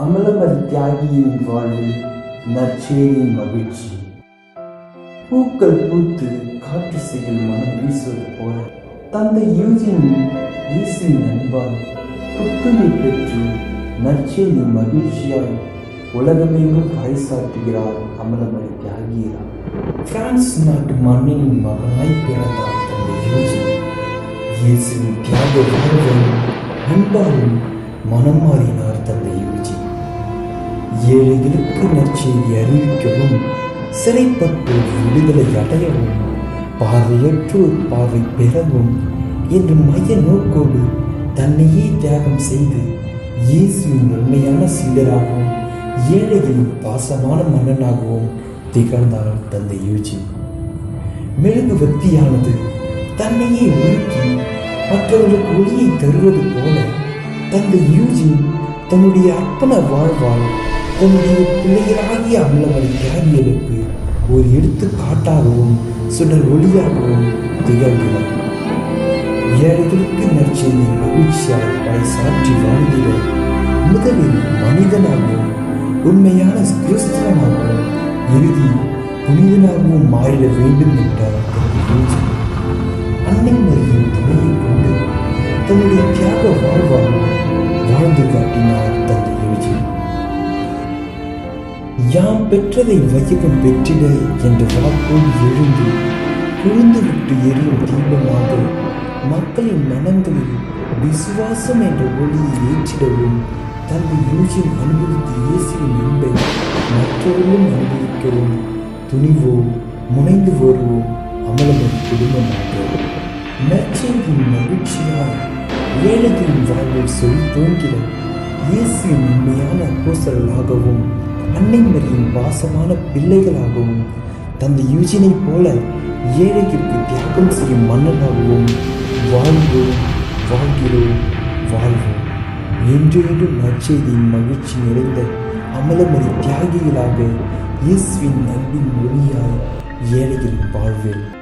அமலமர் தியாகியின் வாழ்வில் நற்செய்தியின் மகிழ்ச்சி பூக்கள் பூத்து காற்று செயல் மனம் வீசுவது போல தந்தை யூஜின் இயேசுவின் அன்பால் புத்துணை பெற்று நற்செய்தி மகிழ்ச்சியாய் உலகமெங்கும் பறைசாற்றுகிறார் அமலமரி தியாகியரா பிரான்ஸ் நாட்டு மன்னனின் மகனாய் பிறந்தார் தந்தை யூஜி இயேசுவின் தியாக வாழ்வை அன்பாலும் மனம் மாறினார் தந்தை யூஜி ஏழைகளுக்கு நற்செய்தி அறிவிக்கவும் சிறைப்பட்டோர் விடுதலை அடையவும் பார்வையற்றோர் பார்வை பெறவும் என்று மைய நோக்கோடு தன்னையே தியாகம் செய்து இயேசுவின் உண்மையான சீடராகவும் ஏழைகளின் பாசமான மன்னனாகவும் திகழ்ந்தார் தந்தை யூஜி மெழுகுவர்த்தியானது தன்னையே உருக்கி மற்றவர்களுக்கு ஒளியை தருவது போல தந்தை யூஜின் தன்னுடைய அர்ப்பண வாழ்வால் தன்னுடைய பிள்ளைகளாகிய அமலமலை தியாகிகளுக்கு ஒரு எடுத்துக்காட்டாகவும் சுடர் ஒளியாகவும் திகழ்கிறார் ஏழைகளுக்கு நற்செய்தி மகிழ்ச்சியால் பறைசாற்றி வாழ்ந்திட முதலில் மனிதனாகவும் உண்மையான கிறிஸ்தவனாகவும் இறுதி புனிதனாகவும் மாறிட வேண்டும் என்றார் தந்தை யூஜி அன்னை மரியின் துணையை கொண்டு தன்னுடைய தியாக வாழ்வால் வாழ்ந்து காட்டினார் தந்தை யூஜி யாம் பெற்றதை வையகம் பெற்றிட என்ற வாக்கோடு எழுந்து குழுந்து விட்டு எரியும் தீபமாக மக்களின் மனங்களில் விசுவாசம் என்ற ஒளியை ஏற்றிடவும் தந்தை யூஜின் அனுபவித்த இயேசுவின் அன்பை மற்றவர்களும் அனுபவிக்கவும் துணிவோம் முனைந்து வருவோம் அமலமரி குடும்பமாக நற்செய்தியின் மகிழ்ச்சியால் ஏழைகளின் வாழ்வில் சொல் தோன்றிட இயேசுவின் உண்மையான அப்போஸ்தலர்களாகவும் அன்னை மரியின் பாசமான பிள்ளைகளாகவும் தந்தை யூஜினைப் போல ஏழைகளுக்கு தியாகம் செய்யும் மன்னனாகவும் வாழ்வோம் வாழ்கிறோம் வாழ்வோம் என்றென்றும் நற்செய்தியின் மகிழ்ச்சி நிறைந்த அமலமரி தியாகிகளாக இயேசுவின் அன்பின் ஒளியாய் ஏழைகளின் வாழ்வில்